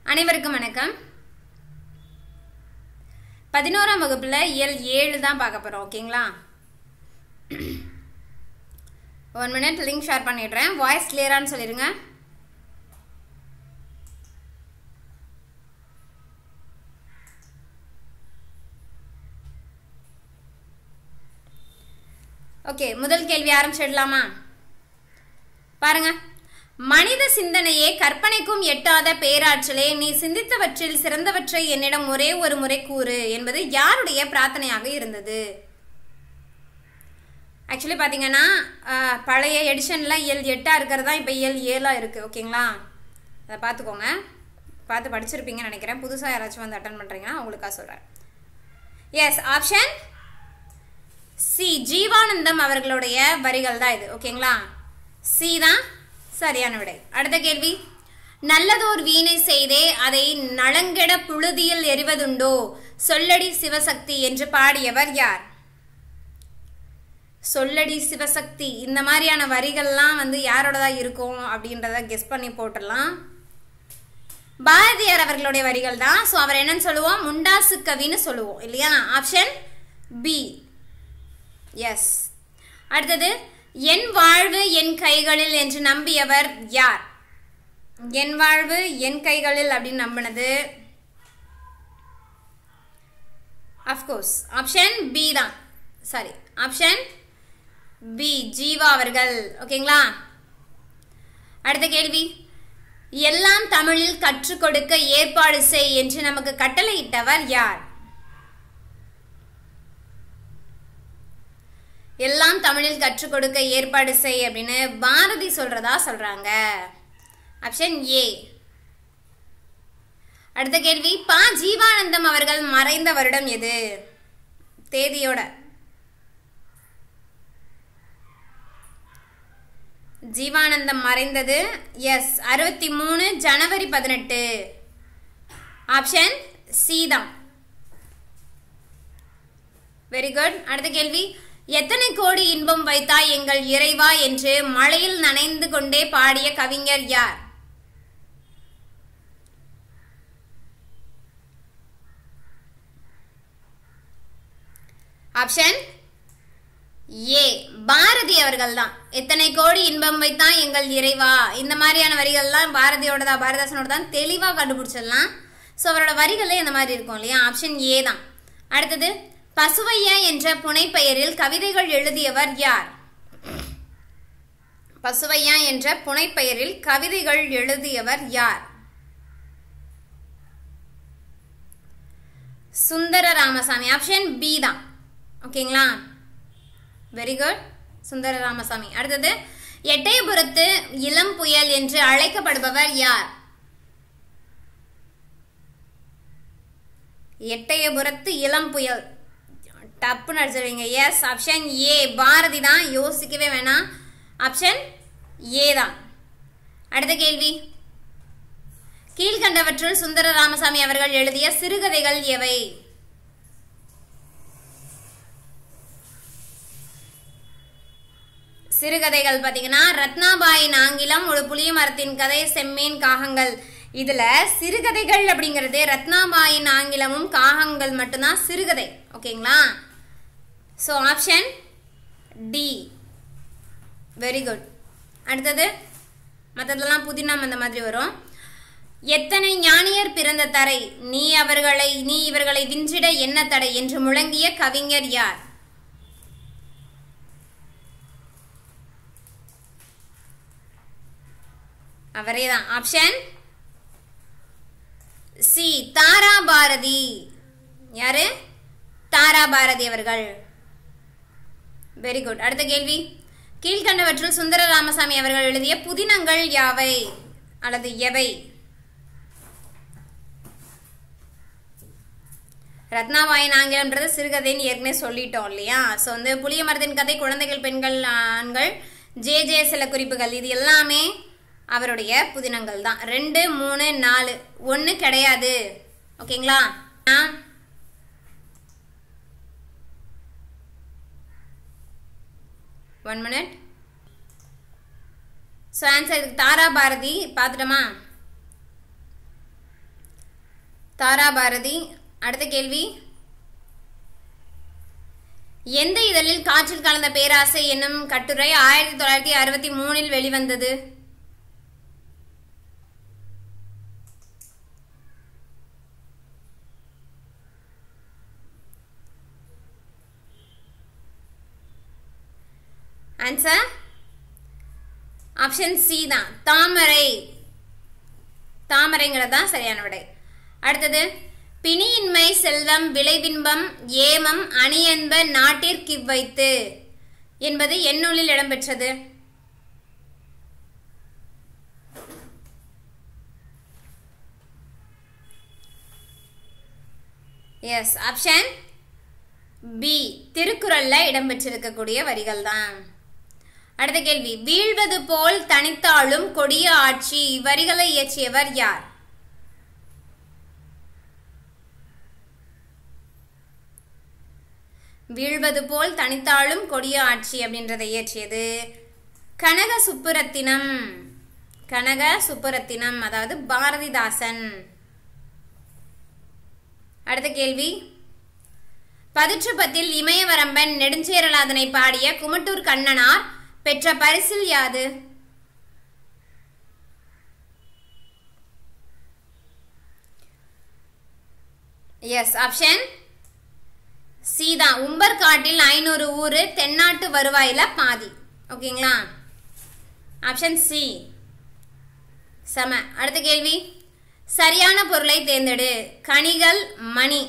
அனைவருக்கும் வணக்கம் பதினோராம் வகுப்புல இயல் ஏழு தான் பார்க்க போறோம் ஓகேங்களா ஒன் மினிட் லிங்க் ஷேர் பண்ணிடுறேன் வாய்ஸ் கிளியரான்னு சொல்லிடுங்க ஓகே முதல் கேள்வி ஆரம்பிச்சிடலாமா பாருங்க மனித சிந்தனையே கற்பனைக்கும் எட்டாத பேராற்றலே நீ சிந்தித்தவற்றில் சிறந்தவற்றை என்னிடம் ஒரே ஒரு முறை கூறு என்பது யாருடைய பிரார்த்தனையாக இருந்தது ஆக்சுவலி பார்த்தீங்கன்னா அஹ், பழைய எடிஷனில் இயல் எட்டாக இருக்கிறது தான் இப்போ இயல் ஏழாக இருக்குது ஓகேங்களா அதை பார்த்துக்கோங்க பார்த்து படிச்சிருப்பீங்கன்னு நினைக்கிறேன் புதுசாக யாராச்சும் வந்து அட்டன் பண்ணுறீங்கன்னா அவங்களுக்காக சொல்கிறேன் எஸ் ஆப்ஷன் சி ஜீவானந்தம் அவர்களுடைய வரிகள் தான் இது ஓகேங்களா சி தான் சரியான விடை அடுத்த கேள்வி நல்லதோர் வீணை செய்தே அதை நலங்கெட புழுதியில் எறிவதுண்டோ சொல்லடி சிவசக்தி என்று பாடியவர் யார் சொல்லடி சிவசக்தி இந்த மாதிரியான வரிகள்லாம் வந்து யாரோடதா இருக்கும் அப்படின்றத கெஸ் பண்ணி போட்டுடலாம் பாரதியார் அவர்களுடைய வரிகள் தான் ஸோ அவர் என்னன்னு சொல்லுவோம் முண்டாசு கவின்னு சொல்லுவோம் இல்லையா ஆப்ஷன் பி எஸ் அடுத்தது என் வாழ்வு என் கைகளில் என்று நம்பியவர் யார் என் வாழ்வு என் கைகளில் அப்படின்னு நம்பினது அஃப்கோர்ஸ் ஆப்ஷன் பி தான் சாரி ஆப்ஷன் பி ஜீவா அவர்கள் ஓகேங்களா அடுத்த கேள்வி எல்லாம் தமிழில் கற்றுக் கொடுக்க ஏற்பாடு செய் என்று நமக்கு கட்டளையிட்டவர் யார் எல்லாம் தமிழில் கற்றுக் கொடுக்க ஏற்பாடு செய் அப்படின்னு பாரதி சொல்றதா சொல்றாங்க ஆப்ஷன் ஏ அடுத்த கேள்வி பா ஜீவானந்தம் அவர்கள் மறைந்த வருடம் எது தேதியோட ஜீவானந்தம் மறைந்தது எஸ் அறுபத்தி மூணு ஜனவரி பதினெட்டு ஆப்ஷன் சி தான் வெரி குட் அடுத்த கேள்வி எத்தனை கோடி இன்பம் வைத்தாய் எங்கள் இறைவா என்று மழையில் நனைந்து கொண்டே பாடிய கவிஞர் யார் ஆப்ஷன் ஏ பாரதி அவர்கள் தான் எத்தனை கோடி இன்பம் வைத்தான் எங்கள் இறைவா இந்த மாதிரியான வரிகள்லாம் பாரதியோட தான் பாரதாசனோட தான் தெளிவாக கண்டுபிடிச்சிடலாம் ஸோ அவரோட வரிகளே இந்த மாதிரி இருக்கும் இல்லையா ஆப்ஷன் ஏ தான் அடுத்தது பசுவையா என்ற புனைப்பெயரில் கவிதைகள் எழுதியவர் யார் பசுவையா என்ற புனைப்பெயரில் கவிதைகள் எழுதியவர் யார் சுந்தர ராமசாமி ஆப்ஷன் பி தான் ஓகேங்களா வெரி குட் சுந்தர ராமசாமி அடுத்தது எட்டயபுரத்து இளம் புயல் என்று அழைக்கப்படுபவர் யார் எட்டயபுரத்து இளம் புயல் டப்புன்னு அடிச்சிருவீங்க எஸ் ஆப்ஷன் ஏ பாரதி தான் யோசிக்கவே வேணாம் ஆப்ஷன் ஏ தான் அடுத்த கேள்வி கீழ்கண்டவற்றுள் சுந்தர ராமசாமி அவர்கள் எழுதிய சிறுகதைகள் எவை சிறுகதைகள் பார்த்தீங்கன்னா ரத்னாபாயின் ஆங்கிலம் ஒரு புளிய மரத்தின் கதை செம்மீன் காகங்கள் இதுல சிறுகதைகள் அப்படிங்கிறது ரத்னாபாயின் ஆங்கிலமும் காகங்கள் மட்டும்தான் சிறுகதை ஓகேங்களா so option D very good அடுத்தது மற்றதெல்லாம் புதினம் அந்த மாதிரி வரும் எத்தனை ஞானியர் பிறந்த தரை நீ அவர்களை நீ இவர்களை விஞ்சிட என்ன தடை என்று முழங்கிய கவிஞர் யார் அவரே தான் ஆப்ஷன் சி தாரா பாரதி யாரு தாரா பாரதி அவர்கள் வெரி குட் அடுத்த கேள்வி கீழ்கண்டவற்றுள் சுந்தர ராமசாமி அவர்கள் எழுதிய புதினங்கள் யாவை அல்லது எவை ரத்னாபாயின் ஆங்கிலம்ன்றது சிறுகதைன்னு ஏற்கனவே சொல்லிட்டோம் இல்லையா ஸோ வந்து புளிய மரத்தின் கதை குழந்தைகள் பெண்கள் ஆண்கள் ஜே ஜே சில குறிப்புகள் இது எல்லாமே அவருடைய புதினங்கள் தான் ரெண்டு மூணு நாலு ஒன்று கிடையாது ஓகேங்களா ஆ ஒன் மினிட் ஸோ ஆன்சர் இதுக்கு தாரா பாரதி பார்த்துட்டோமா தாரா பாரதி அடுத்த கேள்வி எந்த இதழில் காற்றில் கலந்த பேராசை என்னும் கட்டுரை ஆயிரத்தி தொள்ளாயிரத்தி அறுபத்தி மூணில் வெளிவந்தது ஆன்சர் ஆப்ஷன் சி தான் தாமரை தாமரைங்கிறது தான் சரியான விடை அடுத்தது பிணியின்மை செல்வம் விளைவின்பம் ஏமம் அணியன்ப நாட்டிற்கிவ்வைத்து என்பது எந்நூலில் இடம்பெற்றது எஸ் ஆப்ஷன் பி திருக்குறள்ல இடம்பெற்றிருக்கக்கூடிய வரிகள் தான் அடுத்த கேள்வி வீழ்வது போல் தனித்தாளும் கொடிய ஆட்சி இவ்வரிகளை இயற்றியவர் யார் வீழ்வது போல் தனித்தாளும் கொடிய ஆட்சி அப்படின்றதை இயற்றியது கனக சுப்புரத்தினம் கனக சுப்புரத்தினம் அதாவது பாரதிதாசன் அடுத்த கேள்வி பதிற்றுப்பத்தில் இமயவரம்பன் நெடுஞ்சேரலாதனை பாடிய குமட்டூர் கண்ணனார் பெற்ற பரிசில் யாது எஸ் ஆப்ஷன் சி தான் உம்பர் காட்டில் ஐநூறு ஊரு தென்னாட்டு வருவாயில பாதி ஓகேங்களா ஆப்ஷன் சி சம அடுத்த கேள்வி சரியான பொருளை தேர்ந்தெடு கனிகள் மணி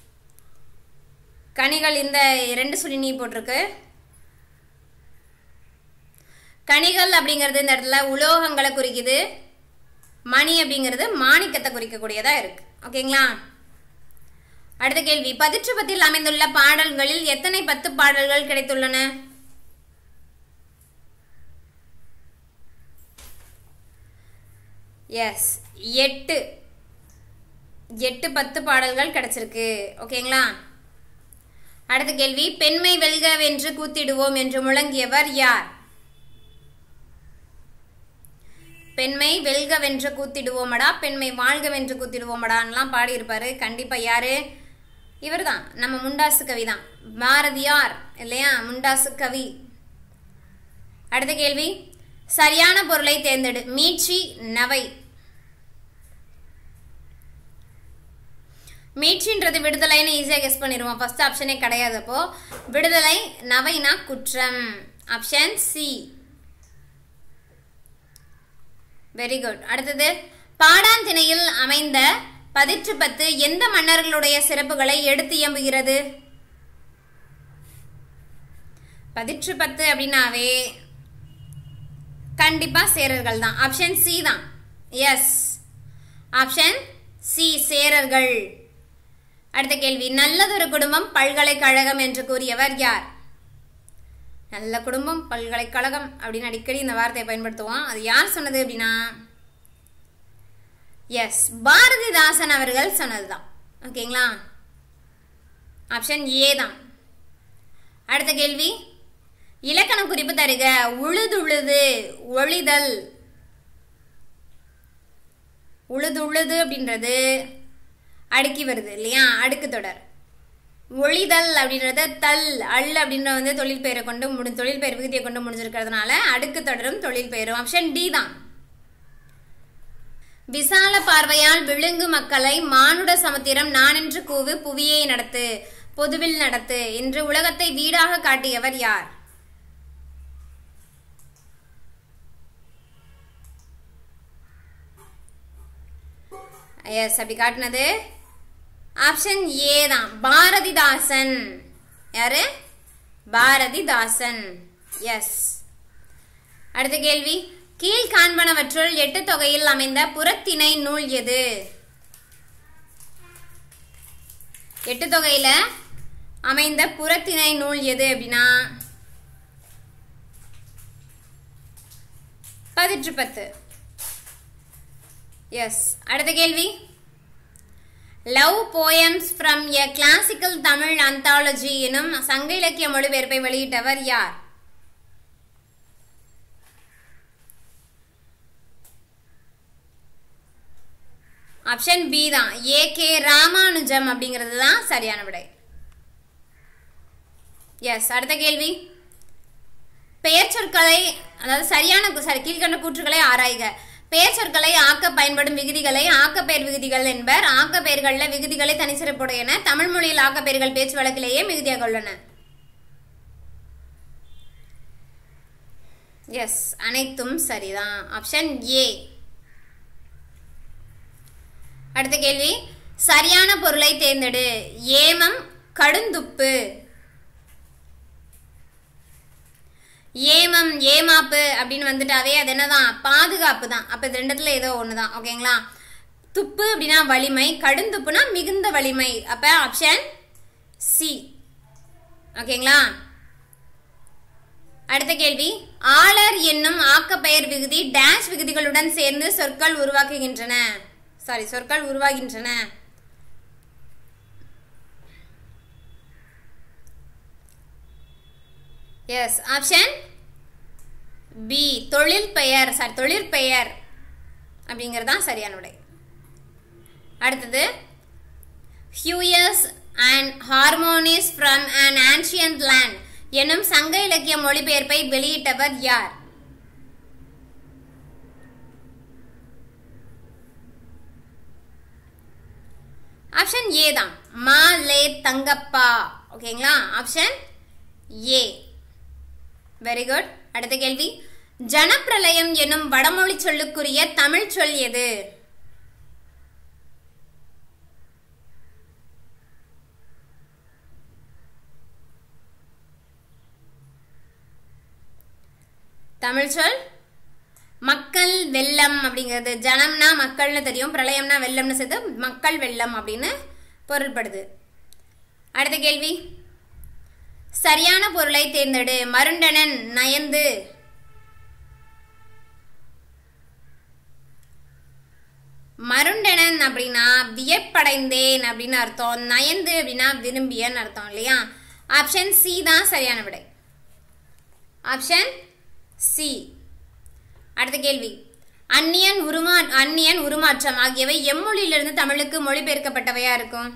கனிகள் இந்த ரெண்டு சொல்லி நீ போட்டிருக்கு கனிகள் அப்படிங்கிறது இந்த இடத்துல உலோகங்களை குறிக்குது மணி அப்படிங்கிறது மாணிக்கத்தை குறிக்கக்கூடியதா இருக்கு ஓகேங்களா அடுத்த கேள்வி பதிற்றுப்பத்தில் அமைந்துள்ள பாடல்களில் எத்தனை பத்து பாடல்கள் கிடைத்துள்ளன எஸ் எட்டு எட்டு பத்து பாடல்கள் கிடைச்சிருக்கு ஓகேங்களா அடுத்த கேள்வி பெண்மை வெல்கவென்று கூத்திடுவோம் என்று முழங்கியவர் யார் பெண்மை வெல்கவென்று கூத்திடுவோமடா பெண்மை வாழ்கவென்று கூத்திடுவோமடான்லாம் பாடியிருப்பாரு கண்டிப்பா யாரு இவர்தான் நம்ம முண்டாசு கவி தான் பாரதியார் இல்லையா முண்டாசு கவி அடுத்த கேள்வி சரியான பொருளை தேர்ந்தெடு மீட்சி நவை மீட்சின்றது விடுதலைன்னு ஈஸியாக கெஸ் பண்ணிடுவோம் ஃபர்ஸ்ட் ஆப்ஷனே கிடையாது அப்போ விடுதலை நவைனா குற்றம் ஆப்ஷன் சி வெரி குட் அடுத்தது பாடாந்திணையில் அமைந்த பதிற்று பத்து எந்த மன்னர்களுடைய சிறப்புகளை எடுத்து இயம்புகிறது பதிற்று பத்து அப்படின்னாவே கண்டிப்பா சேரர்கள் தான் ஆப்ஷன் சி தான் எஸ் ஆப்ஷன் சி சேரர்கள் அடுத்த கேள்வி நல்லதொரு குடும்பம் பல்கலைக்கழகம் என்று கூறியவர் யார் நல்ல குடும்பம் பல்கலைக்கழகம் அப்படின்னு அடிக்கடி இந்த வார்த்தையை பயன்படுத்துவோம் அது யார் சொன்னது அப்படின்னா எஸ் பாரதிதாசன் அவர்கள் சொன்னதுதான் ஓகேங்களா ஆப்ஷன் ஏ தான் அடுத்த கேள்வி இலக்கண குறிப்பு தருக உழுதுழுது ஒளிதல் உழுதுழுது அப்படின்றது அடுக்கி வருது இல்லையா அடுக்கு தொடர் ஒளிதல் அப்படின்றத தல் அல் அப்படின்ற வந்து தொழில் பெயரை கொண்டு முடி தொழில் பெயர் விகுதியை கொண்டு முடிஞ்சிருக்கிறதுனால அடுக்கு தொடரும் தொழில் பெயரும் ஆப்ஷன் டி தான் விசால பார்வையால் விழுங்கு மக்களை மானுட சமுத்திரம் நானென்று கூவு புவியை நடத்து பொதுவில் நடத்து என்று உலகத்தை வீடாக காட்டியவர் யார் எஸ் அப்படி காட்டினது ஆப்ஷன் ஏ தான் பாரதிதாசன் யாரு பாரதிதாசன் எஸ் அடுத்த கேள்வி கீழ் காண்பனவற்றுள் எட்டு தொகையில் அமைந்த புறத்திணை நூல் எது எட்டு தொகையில அமைந்த புறத்திணை நூல் எது அப்படின்னா பதிற்று பத்து எஸ் அடுத்த கேள்வி love poems from a classical Tamil anthology எனும் சங்க இலக்கிய மொழிபெயர்ப்பை வெளியிட்டவர் யார் ஆப்ஷன் பி தான் ஏ கே ராமானுஜம் அப்படிங்கிறது தான் சரியான விடை எஸ் அடுத்த கேள்வி பெயர் சொற்களை அதாவது சரியான சரி கீழ்கண்ட கூற்றுகளை ஆராய்க பெயர் சொற்களை ஆக்க பயன்படும் விகுதிகளை ஆக்கப்பெயர் விகுதிகள் என்பர் ஆக்கப்பெயர்களில் விகுதிகளை தனிச்சிறப்புடையன தமிழ் மொழியில் ஆக்கப்பெயர்கள் பேச்சு வழக்கிலேயே மிகுதியாக உள்ளன எஸ் அனைத்தும் சரிதான் ஆப்ஷன் ஏ அடுத்த கேள்வி சரியான பொருளை தேர்ந்தெடு ஏமம் கடுந்துப்பு ஏமம் ஏமாப்பு அப்படின்னு வந்துட்டாவே அது என்னதான் பாதுகாப்பு தான் அப்போ இது ரெண்டுத்துல ஏதோ ஒன்று தான் ஓகேங்களா துப்பு அப்படின்னா வலிமை கடுந்துப்புனா மிகுந்த வலிமை அப்போ ஆப்ஷன் சி ஓகேங்களா அடுத்த கேள்வி ஆளர் என்னும் ஆக்கப்பெயர் விகுதி டேஷ் விகுதிகளுடன் சேர்ந்து சொற்கள் உருவாக்குகின்றன சாரி சொற்கள் உருவாகின்றன எஸ் ஆப்ஷன் பி தொழில் பெயர் சாரி தொழிற்பெயர் அப்படிங்கிறது தான் சரியான விடை அடுத்தது hues and harmonies from an ancient land எனும் சங்க இலக்கிய மொழிபெயர்ப்பை வெளியிட்டவர் யார் ஆப்ஷன் ஏ தான் மா லே தங்கப்பா ஓகேங்களா ஆப்ஷன் ஏ வெரி குட் அடுத்த கேள்வி ஜனப்பிரளயம் என்னும் வடமொழி சொல்லுக்குரிய தமிழ் சொல் எது தமிழ் சொல் மக்கள் வெள்ளம் அப்படிங்கிறது ஜனம்னா மக்கள்னு தெரியும் பிரளயம்னா வெள்ளம்னு சேர்த்து மக்கள் வெள்ளம் அப்படின்னு பொருள்படுது அடுத்த கேள்வி சரியான பொருளை தேர்ந்தெடு மருண்டனன் நயந்து மருண்டனன் அப்படின்னா வியப்படைந்தேன் அப்படின்னு அர்த்தம் நயந்து அப்படின்னா விரும்பியன்னு அர்த்தம் இல்லையா ஆப்ஷன் சி தான் சரியான விடை ஆப்ஷன் சி அடுத்த கேள்வி அந்நியன் உருமா அந்நியன் உருமாற்றம் ஆகியவை எம்மொழியிலிருந்து தமிழுக்கு மொழிபெயர்க்கப்பட்டவையா இருக்கும்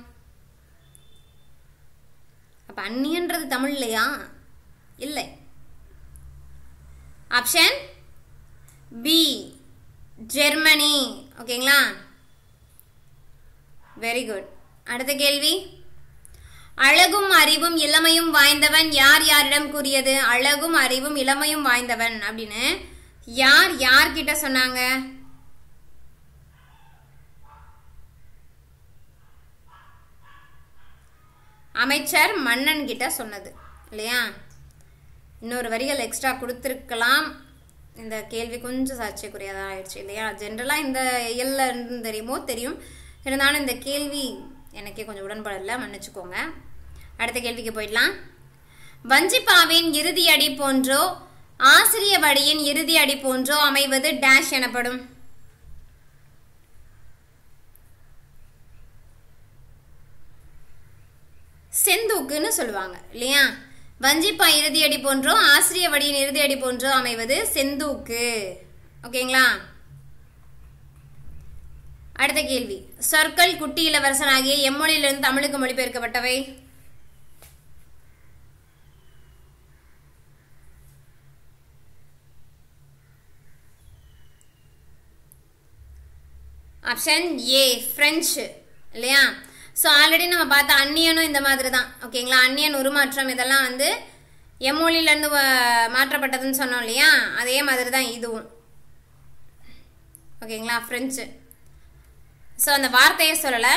அப்ப அந்நியன்றது தமிழ் இல்லையா இல்லை ஆப்ஷன் பி ஜெர்மனி ஓகேங்களா வெரி குட் அடுத்த கேள்வி அழகும் அறிவும் இளமையும் வாய்ந்தவன் யார் யாரிடம் கூறியது அழகும் அறிவும் இளமையும் வாய்ந்தவன் அப்படின்னு யார் யார்கிட்ட சொன்னாங்க அமைச்சர் மன்னன் கிட்ட சொன்னது இல்லையா இன்னொரு வரிகள் எக்ஸ்ட்ரா கொடுத்துருக்கலாம் இந்த கேள்வி கொஞ்சம் சர்ச்சைக்குரியதாக ஆயிடுச்சு இல்லையா ஜென்ரலாக இந்த இயல்ல இருந்து தெரியுமோ தெரியும் இருந்தாலும் இந்த கேள்வி எனக்கே கொஞ்சம் உடன்படல மன்னிச்சுக்கோங்க அடுத்த கேள்விக்கு போயிடலாம் வஞ்சிப்பாவின் இறுதி அடி போன்றோ ஆசிரிய வடியின் இறுதி அடி போன்றோ அமைவது டேஷ் எனப்படும் செந்தூக்குன்னு சொல்லுவாங்க இல்லையா வஞ்சிப்பா இறுதி அடி போன்றோ ஆசிரிய வடியின் இறுதி அடி போன்றோ அமைவது செந்தூக்கு ஓகேங்களா அடுத்த கேள்வி சொற்கள் குட்டி இளவரசன் ஆகிய எம்மொழியிலிருந்து தமிழுக்கு மொழிபெயர்க்கப்பட்டவை ஆப்ஷன் ஏ ஃப்ரெஞ்சு இல்லையா ஸோ ஆல்ரெடி நம்ம பார்த்த அந்நியனும் இந்த மாதிரி தான் ஓகேங்களா அந்நியன் உருமாற்றம் இதெல்லாம் வந்து எம்மொழியிலேருந்து மாற்றப்பட்டதுன்னு சொன்னோம் இல்லையா அதே மாதிரி தான் இதுவும் ஓகேங்களா ஃப்ரெஞ்சு ஸோ அந்த வார்த்தையை சொல்லலை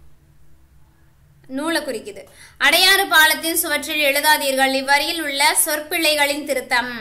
நூலை குறிக்குது அடையாறு பாலத்தின் சுவற்றில் எழுதாதீர்கள் இவ்வரியில் உள்ள சொற்பிள்ளைகளின் திருத்தம்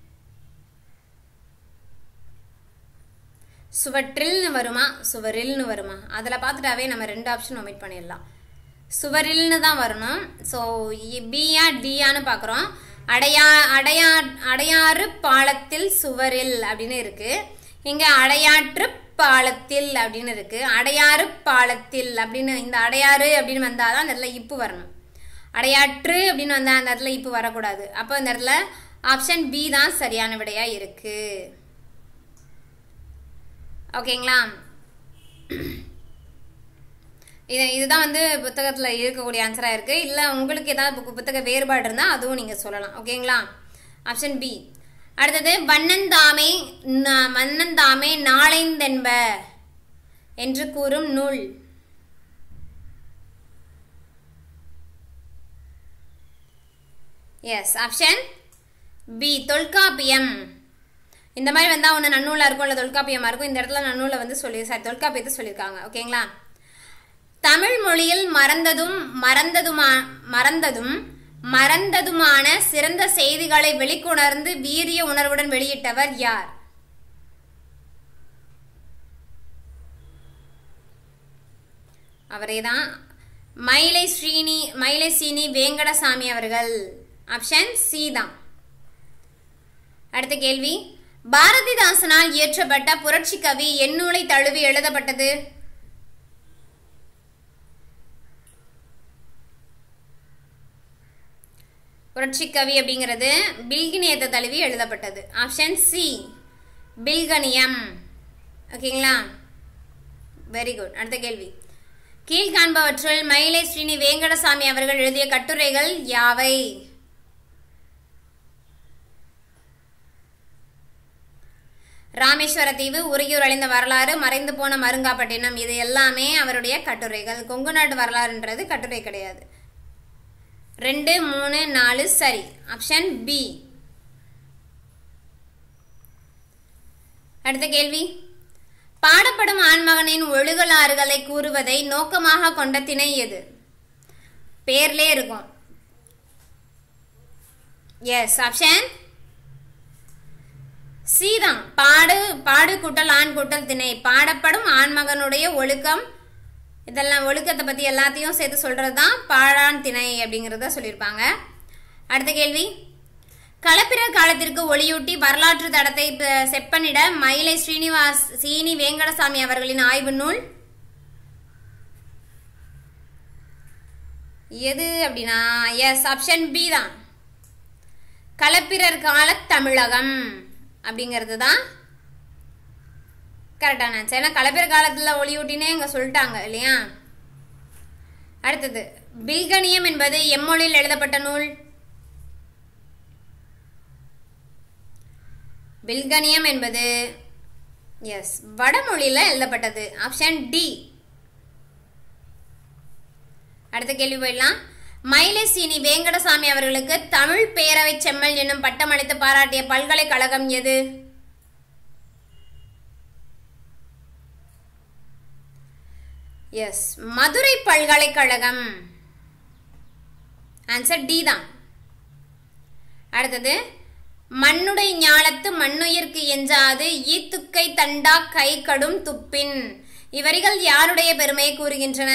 சுவற்றில்னு வருமா சுவரில்னு வருமா அதில் பார்த்துட்டாவே நம்ம ரெண்டு ஆப்ஷன் ஒமிட் பண்ணிடலாம் சுவரில்னு தான் வரணும் ஸோ பியா டியான்னு பார்க்குறோம் அடையா அடையா அடையாறு பாலத்தில் சுவரில் அப்படின்னு இருக்கு இங்கே அடையாற்று பாலத்தில் அப்படின்னு இருக்கு அடையாறு பாலத்தில் அப்படின்னு இந்த அடையாறு அப்படின்னு வந்தால் தான் அந்த இடத்துல இப்பு வரணும் அடையாற்று அப்படின்னு வந்தால் அந்த இடத்துல இப்பு வரக்கூடாது அப்போ இந்த இடத்துல ஆப்ஷன் பி தான் சரியான விடையாக இருக்குது ஓகேங்களா இது இதுதான் வந்து புத்தகத்தில் இருக்கக்கூடிய ஆன்சராக இருக்குது இல்லை உங்களுக்கு ஏதாவது புக்கு புத்தக வேறுபாடு இருந்தால் அதுவும் நீங்கள் சொல்லலாம் ஓகேங்களா ஆப்ஷன் பி அடுத்தது வண்ணந்தாமே ந- மன்னந்தாமே நாளைந்தென்ப என்று கூறும் நூல் எஸ் ஆப்ஷன் பி தொல்காப்பியம் இந்த மாதிரி வந்தால் ஒன்று நன்னூலாக இருக்கும் இல்லை தொல்காப்பியமாக இருக்கும் இந்த இடத்துல நன்னூலை வந்து சொல்லி சாரி தொல்காப்பியத்தை சொல்லியிருக்காங்க ஓகேங்களா தமிழ் மொழியில் மறந்ததும் மறந்ததுமா மறந்ததும் மறந்ததுமான சிறந்த செய்திகளை வெளிக்கொணர்ந்து வீரிய உணர்வுடன் வெளியிட்டவர் யார் அவரே தான் மயிலை ஸ்ரீனி மயிலை சீனி வேங்கடசாமி அவர்கள் ஆப்ஷன் சி தான் அடுத்த கேள்வி பாரதிதாசனால் இயற்றப்பட்ட புரட்சி கவி எந்நூலை தழுவி எழுதப்பட்டது புரட்சி கவி அப்படிங்கிறது பில்கினியத்தை தழுவி எழுதப்பட்டது ஆப்ஷன் சி பில்கனியம் ஓகேங்களா வெரி குட் அடுத்த கேள்வி கீழ்காண்பவற்றுள் மயிலை ஸ்ரீனி வேங்கடசாமி அவர்கள் எழுதிய கட்டுரைகள் யாவை ராமேஸ்வர தீவு உறையூர் அழிந்த வரலாறு மறைந்து போன மருங்காப்பட்டினம் இது எல்லாமே அவருடைய கட்டுரைகள் கொங்கு நாட்டு வரலாறுன்றது கட்டுரை கிடையாது ரெண்டு மூணு நாலு சரி ஆப்ஷன் பி அடுத்த கேள்வி பாடப்படும் ஆண்மகனின் ஒழுகலாறுகளை கூறுவதை நோக்கமாக கொண்ட திணை எது பேர்லே இருக்கும் எஸ் ஆப்ஷன் சி தான் பாடு பாடு கூட்டல் ஆண் கூட்டல் திணை பாடப்படும் ஆண்மகனுடைய ஒழுக்கம் இதெல்லாம் ஒழுக்கத்தை பற்றி எல்லாத்தையும் சேர்த்து சொல்கிறது தான் பாழான் திணை அப்படிங்கிறத சொல்லியிருப்பாங்க அடுத்த கேள்வி களப்பிரர் காலத்திற்கு ஒளியூட்டி வரலாற்று தடத்தை ப- செப்பனிட மயிலை ஸ்ரீனிவாஸ் சீனி வேங்கடசாமி அவர்களின் ஆய்வு நூல் எது அப்படின்னா எஸ் ஆப்ஷன் பி தான் களப்பிரர் கால தமிழகம் அப்படிங்கிறது தான் கரெக்டான ஆன்சர் ஏன்னா களப்பிரர் காலத்தில் ஒளியூட்டினே இங்கே சொல்லிட்டாங்க இல்லையா அடுத்தது பில்கணியம் என்பது எம்மொழியில் எழுதப்பட்ட நூல் பில்கணியம் என்பது எஸ் வடமொழியில் எழுதப்பட்டது ஆப்ஷன் டி அடுத்த கேள்வி போயிடலாம் மயிலை சீனி வேங்கடசாமி அவர்களுக்கு தமிழ் பேரவை செம்மல் என்னும் பட்டம் அளித்து பாராட்டிய பல்கலைக்கழகம் எது எஸ் மதுரை பல்கலைக்கழகம் ஆன்சர் டி தான் அடுத்தது மண்ணுடை ஞாலத்து மண்ணுயிர்க்கு எஞ்சாது ஈத்துக்கை தண்டா கை கடும் துப்பின் இவரிகள் யாருடைய பெருமையை கூறுகின்றன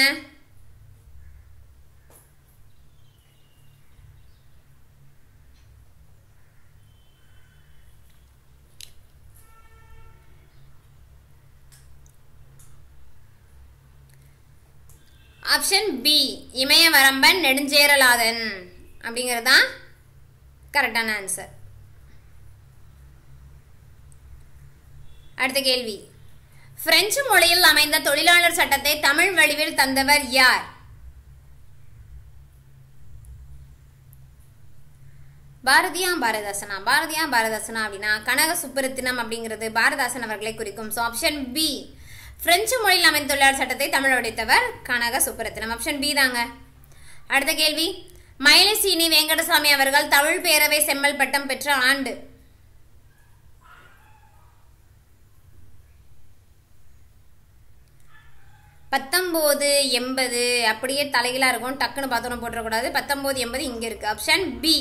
ஆப்ஷன் பி இமயவரம்பன் நெடுஞ்சேரலாதன் அப்படிங்கிறது தான் கரெக்டான ஆன்சர் அடுத்த கேள்வி பிரெஞ்சு மொழியில் அமைந்த தொழிலாளர் சட்டத்தை தமிழ் வடிவில் தந்தவர் யார் பாரதியா பாரதாசனா பாரதியா பாரதாசனா அப்படின்னா கனக சுப்பரத்தினம் அப்படிங்கிறது பாரதாசன் அவர்களை குறிக்கும் ஸோ ஆப்ஷன் பி பிரெஞ்சு மொழியில் அமைந்த தொழிலாளர் சட்டத்தை தமிழ் உடைத்தவர் கனக சுப்பரத்தினம் ஆப்ஷன் பி தாங்க அடுத்த கேள்வி மயிலசீனி வெங்கடசாமி அவர்கள் தமிழ் பேரவை செம்மல் பட்டம் பெற்ற ஆண்டு பத்தொம்போது எண்பது அப்படியே தலைகளாக இருக்கும் டக்குன்னு பார்த்தோன்னு போட்டுறக்கூடாது பத்தொம்போது எண்பது இங்கே இருக்குது ஆப்ஷன் பி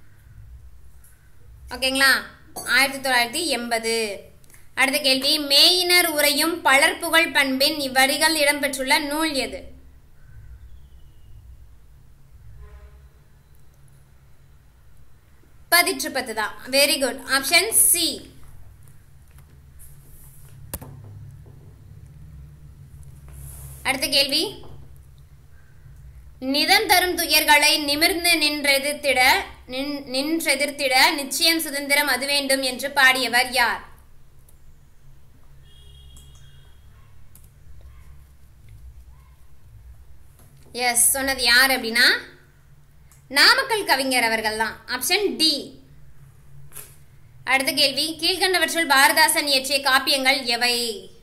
ஓகேங்களா ஆயிரத்தி தொள்ளாயிரத்தி எண்பது அடுத்த கேள்வி மேயினர் உரையும் பலர்புகழ் பண்பின் இவ்வரிகள் இடம்பெற்றுள்ள நூல் எது பதிற்று பத்து தான் வெரி குட் ஆப்ஷன் சி அடுத்த கேள்வி நிதம் தரும் துயர்களை நிமிர்ந்து நின்றெதிர்த்திட நின்- நின்றெதிர்த்திட நிச்சயம் சுதந்திரம் அது வேண்டும் என்று பாடியவர் யார் எஸ் சொன்னது யார் அப்படின்னா நாமக்கல் கவிஞர் அவர்கள் தான் ஆப்ஷன் டி அடுத்த கேள்வி கீழ்கண்டவற்றுள் பாரதாசன் இயற்றிய காப்பியங்கள் எவை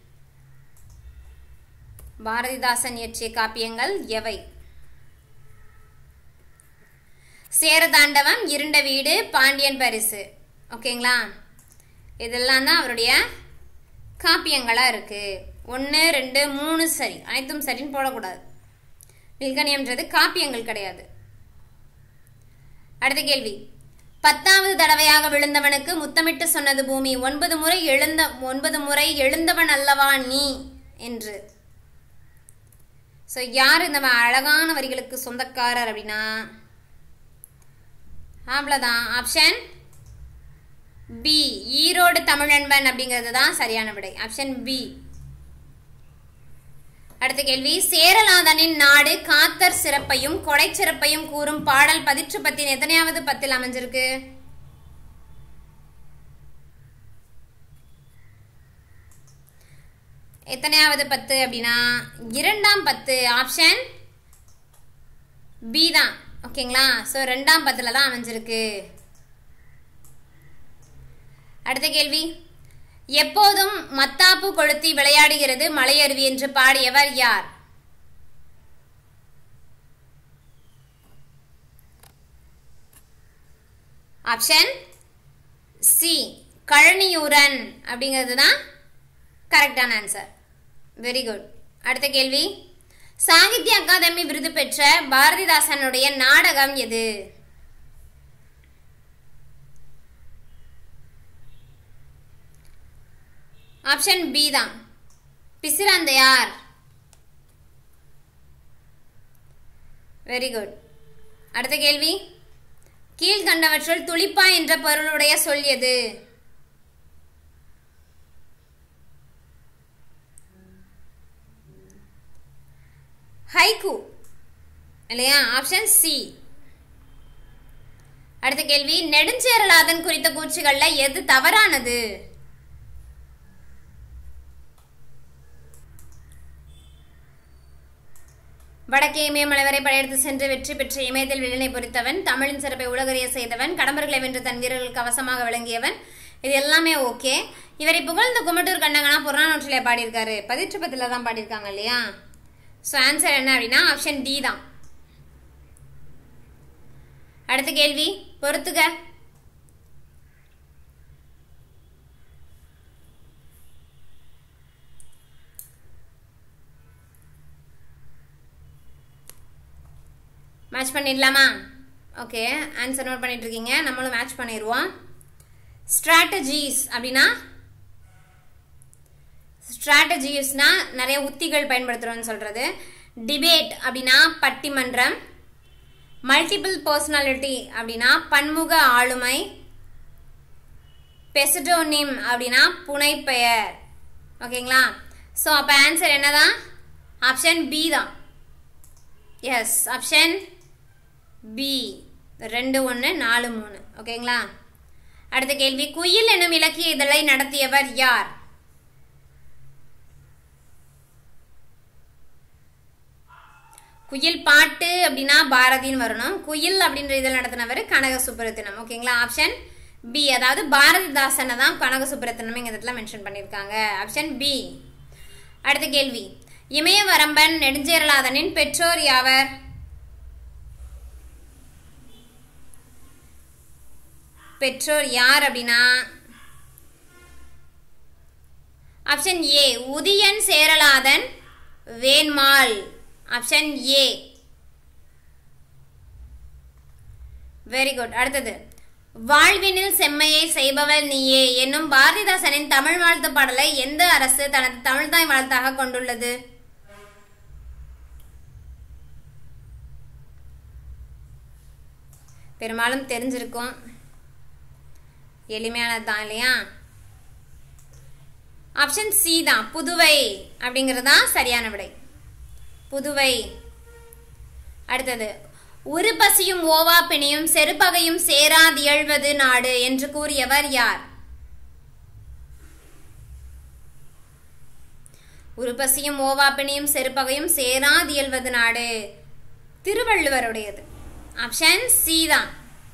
பாரதிதாசன் இயற்றிய காப்பியங்கள் எவை சேரதாண்டவம் இருண்ட வீடு பாண்டியன் பரிசு ஓகேங்களா இதெல்லாம் தான் அவருடைய காப்பியங்களாக இருக்கு ஒன்று ரெண்டு மூணு சரி அனைத்தும் சரின்னு போடக்கூடாது வில்கணியம்ன்றது காப்பியங்கள் கிடையாது அடுத்த கேள்வி பத்தாவது தடவையாக விழுந்தவனுக்கு முத்தமிட்டு சொன்னது பூமி ஒன்பது முறை எழுந்த ஒன்பது முறை எழுந்தவன் அல்லவா நீ என்று ஸோ யார் இந்த அழகான வரிகளுக்கு சொந்தக்காரர் அப்படின்னா அவ்வளோதான் ஆப்ஷன் பி ஈரோடு தமிழன்பன் அப்படிங்கிறது தான் சரியான விடை ஆப்ஷன் பி அடுத்த கேள்வி சேரலாதனின் நாடு காத்தர் சிறப்பையும் கொடை சிறப்பையும் கூறும் பாடல் பதிற்று பத்தின் எத்தனையாவது பத்தில் அமைஞ்சிருக்கு எத்தனையாவது பத்து அப்படின்னா இரண்டாம் பத்து ஆப்ஷன் பி தான் ஓகேங்களா ஸோ ரெண்டாம் பத்தில் தான் அமைஞ்சிருக்கு அடுத்த கேள்வி எப்போதும் மத்தாப்பு கொளுத்தி விளையாடுகிறது மலையருவி என்று பாடியவர் யார் ஆப்ஷன் சி கழனியூரன் அப்படிங்கிறது தான் கரெக்டான ஆன்சர் வெரி குட் அடுத்த கேள்வி சாகித்ய அகாதமி விருது பெற்ற பாரதிதாசனுடைய நாடகம் எது ஆப்ஷன் பி தான் பிசிராந்தையார் வெரி குட் அடுத்த கேள்வி கீழ்கண்டவற்றுள் துளிப்பா என்ற பொருளுடைய சொல் எது ஹைகு இல்லையா ஆப்ஷன் சி அடுத்த கேள்வி நெடுஞ்சேரலாதன் குறித்த கூற்றுகள்ல எது தவறானது வடக்கே இமயமலை வரை படையெடுத்து சென்று வெற்றி பெற்ற இமயத்தில் வில்லனை பொறித்தவன் தமிழின் சிறப்பை உலகறிய செய்தவன் கடம்பர்களை வென்று தன் வீரர்களுக்கு அவசமாக விளங்கியவன் இது எல்லாமே ஓகே இவரை புகழ்ந்த குமட்டூர் கண்டங்கனா புறநானூற்றிலே பாடியிருக்காரு பதிற்று பத்தில் தான் பாடியிருக்காங்க இல்லையா ஸோ ஆன்சர் என்ன அப்படின்னா ஆப்ஷன் டி தான் அடுத்த கேள்வி பொறுத்துக மேட்ச் பண்ணிடலாமா ஓகே ஆன்சர் நோட் பண்ணிட்டு இருக்கீங்க நம்மளும் மேட்ச் பண்ணிடுவோம் ஸ்ட்ராட்டஜிஸ் அப்படின்னா ஸ்ட்ராட்டஜிஸ்னா நிறைய உத்திகள் பயன்படுத்துகிறோன்னு சொல்கிறது டிபேட் அப்படின்னா பட்டிமன்றம் மல்டிபிள் பர்சனாலிட்டி அப்படின்னா பன்முக ஆளுமை பெசடோனிம் அப்படின்னா புனைப்பெயர் ஓகேங்களா ஸோ அப்போ ஆன்சர் என்னதான் ஆப்ஷன் பி தான் எஸ் ஆப்ஷன் பி ரெண்டு ஒன்று நாலு மூணு ஓகேங்களா அடுத்த கேள்வி குயில் எனும் இலக்கிய இதழை நடத்தியவர் யார் குயில் பாட்டு அப்படின்னா பாரதின்னு வரணும் குயில் அப்படின்ற இதில் நடத்தினவர் கனக சுப்புரத்தினம் ஓகேங்களா ஆப்ஷன் பி அதாவது பாரதிதாசனை தான் கனக சுப்புரத்தினம் இந்த இடத்துல மென்ஷன் பண்ணியிருக்காங்க ஆப்ஷன் பி அடுத்த கேள்வி இமயவரம்பன் நெடுஞ்சேரலாதனின் பெற்றோர் யாவர் பெற்றோர் யார் அப்படின்னா option A Udiyan Cheralathan Venmal option A very good அடுத்தது வாழ்வினில் செம்மையை செய்பவள் நீயே என்னும் பாரதிதாசனின் தமிழ் வாழ்த்து பாடலை எந்த அரசு தனது தமிழ்தாய் வாழ்த்தாக கொண்டுள்ளது பெரும்பாலும் தெரிஞ்சிருக்கும் எளிமையானது தான் இல்லையா ஆப்ஷன் சி தான் புதுவை அப்படிங்கிறது தான் சரியான விடை புதுவை அடுத்தது ஒரு பசியும் ஓவா பிணியும் செருப்பகையும் சேராதியழ்வது நாடு என்று கூறியவர் யார் ஒரு பசியும் ஓவா பிணியும் செருப்பகையும் சேராதியல்வது நாடு திருவள்ளுவருடையது ஆப்ஷன் சி தான்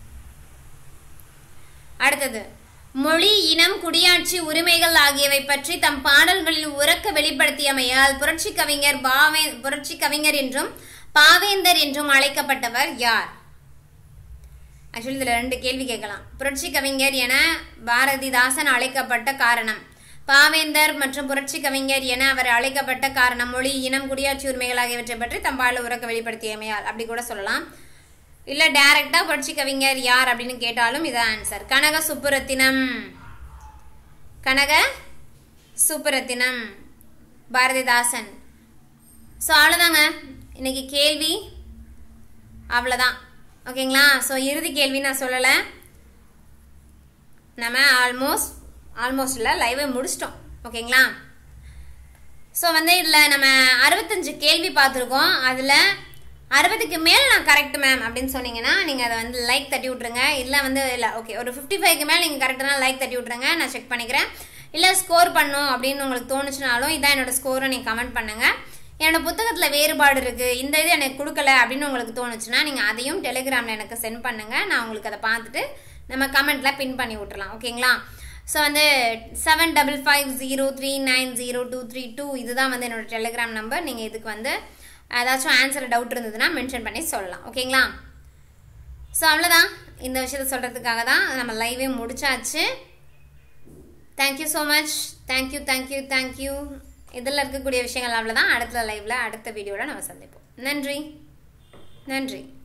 அடுத்தது மொழி இனம் குடியாட்சி உரிமைகள் ஆகியவை பற்றி தம் பாடல்களில் உறக்க வெளிப்படுத்தியமையால் புரட்சி கவிஞர் பாவே புரட்சி கவிஞர் என்றும் பாவேந்தர் என்றும் அழைக்கப்பட்டவர் யார் ஆக்சுவலி இதில் ரெண்டு கேள்வி கேட்கலாம் புரட்சி கவிஞர் என பாரதிதாசன் அழைக்கப்பட்ட காரணம் பாவேந்தர் மற்றும் புரட்சி கவிஞர் என அவர் அழைக்கப்பட்ட காரணம் மொழி இனம் குடியாட்சி உரிமைகள் ஆகியவற்றை பற்றி தம் பாடல உறக்க வெளிப்படுத்தியமையால் அப்படி கூட சொல்லலாம் இல்லை டைரக்டாக புரட்சி கவிஞர் யார் அப்படின்னு கேட்டாலும் இதான் ஆன்சர் கனக சுப்புரத்தினம் கனக சுப்புரத்தினம் பாரதிதாசன் ஸோ அவ்வளோதாங்க இன்னைக்கு கேள்வி அவ்வளோதான் ஓகேங்களா ஸோ இறுதி கேள்வி நான் சொல்லலை நம்ம ஆல்மோஸ்ட் ஆல்மோஸ்ட் இல்லை லைவை முடிச்சிட்டோம் ஓகேங்களா ஸோ வந்து இதில் நம்ம அறுபத்தஞ்சு கேள்வி பார்த்துருக்கோம் அதில் அறுபதுக்கு மேலே நான் கரெக்ட் மேம் அப்படின்னு சொன்னீங்கன்னா நீங்கள் அதை வந்து லைக் தட்டி விட்ருங்க இல்லை வந்து இல்லை ஓகே ஒரு ஃபிஃப்டி ஃபைவ்க்கு மேலே நீங்கள் கரெக்டான லைக் தட்டி விட்ருங்க நான் செக் பண்ணிக்கிறேன் இல்லை ஸ்கோர் பண்ணும் அப்படின்னு உங்களுக்கு தோணுச்சுனாலும் இதான் என்னோட ஸ்கோரை நீங்கள் கமெண்ட் பண்ணுங்கள் என்னோட புத்தகத்தில் வேறுபாடு இருக்குது இந்த இது எனக்கு கொடுக்கல அப்படின்னு உங்களுக்கு தோணுச்சுன்னா நீங்கள் அதையும் டெலிகிராமில் எனக்கு சென்ட் பண்ணுங்கள் நான் உங்களுக்கு அதை பார்த்துட்டு நம்ம கமெண்ட்டில் பின் பண்ணி விட்டுறலாம் ஓகேங்களா ஸோ வந்து seven double five zero three nine zero two three two இதுதான் வந்து என்னோட டெலிகிராம் நம்பர் நீங்கள் இதுக்கு வந்து ஏதாச்சும் ஆன்சர் டவுட் இருந்ததுன்னா மென்ஷன் பண்ணி சொல்லலாம் ஓகேங்களா ஸோ அவ்வளோதான் இந்த விஷயத்த சொல்கிறதுக்காக தான் நம்ம லைவே முடிச்சாச்சு thank you so much thank you thank you thank you இதில் இருக்கக்கூடிய விஷயங்கள் அவ்வளோதான் அடுத்த லைவில் அடுத்த வீடியோவில் நம்ம சந்திப்போம் நன்றி நன்றி